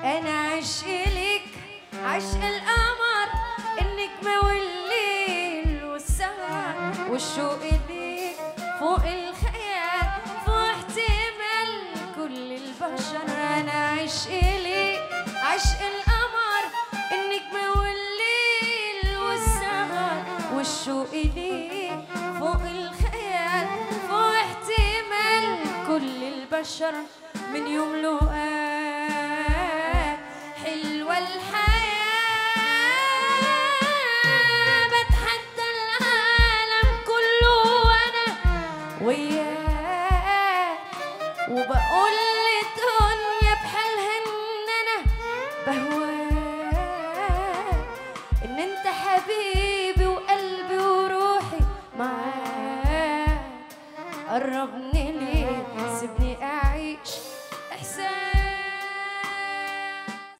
انا عشق لك عشق القمر النجمة والليل والسهر والشوق ليك فوق الخيال فوق احتمال كل البشر انا عشق لك عشق القمر النجمة والليل والسهر والشوق ليك فوق الخيال فوق احتمال كل البشر من يوم لقاك حلوة الحياة بتحدى العالم كله وانا وياك وبقول للدنيا بحالها ان انا بهواك